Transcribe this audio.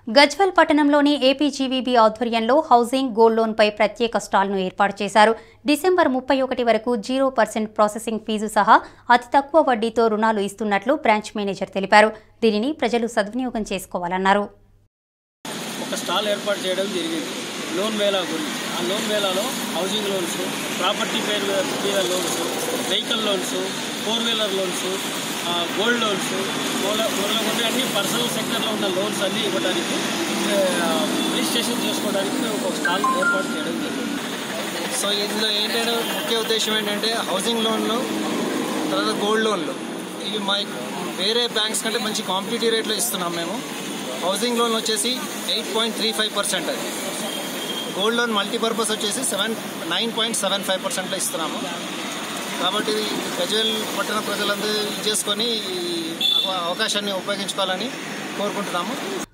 గజ్వల్ పట్టణంలోని ఏపీజీవీబీ ఆధ్వర్యంలో housing gold లోన్పై ప్రత్యేక స్టాల్ను ఏర్పాటు చేశారు డిసెంబర్ ముప్పై ఒకటి వరకు జీరో పర్సెంట్ ప్రాసెసింగ్ ఫీజు సహా అతి తక్కువ వడ్డీతో రుణాలు ఇస్తున్నట్లు బ్రాంచ్ మేనేజర్ తెలిపారు దీనిని ప్రజలు సద్వినియోగం చేసుకోవాలన్నారు ఒక స్టాల్ ఏర్పాటు చేయడం జరిగింది లోన్ వేలా గురించి ఆ లోన్ వేలాలో హౌసింగ్ లోన్స్ ప్రాపర్టీ పేరు మీద మీద loans vehicle loans four wheeler loans ఆ, గోల్డ్ లోన్స్ మూల మొదలగుండే అన్ని పర్సనల్ సెక్టర్లో ఉన్న లోన్స్ అన్నీ ఇవ్వడానికి ఆ, రిజిస్ట్రేషన్ చేసుకోవడానికి మేము ఒక స్టాల్ ఏర్పాటు చేయడం జరిగింది సో ఇందులో ఏంటంటే ముఖ్య ఉద్దేశం ఏంటంటే హౌసింగ్ లోన్లు తర్వాత గోల్డ్ లోన్లు ఇవి మా వేరే బ్యాంక్స్ కంటే మంచి కాంపిటేటివ్ రేట్లో ఇస్తున్నాం మేము హౌసింగ్ లోన్ వచ్చేసి eight point three five percent అది గోల్డ్ లోన్ మల్టీపర్పస్ వచ్చేసి seven nine point seven five పర్సెంట్లో ఇస్తున్నాము కాబట్టి ఇది గజ్వేల్ పట్టణ ప్రజలందరూ ఇది చేసుకొని ఈ అవకాశాన్ని ఉపయోగించుకోవాలని కోరుకుంటున్నాము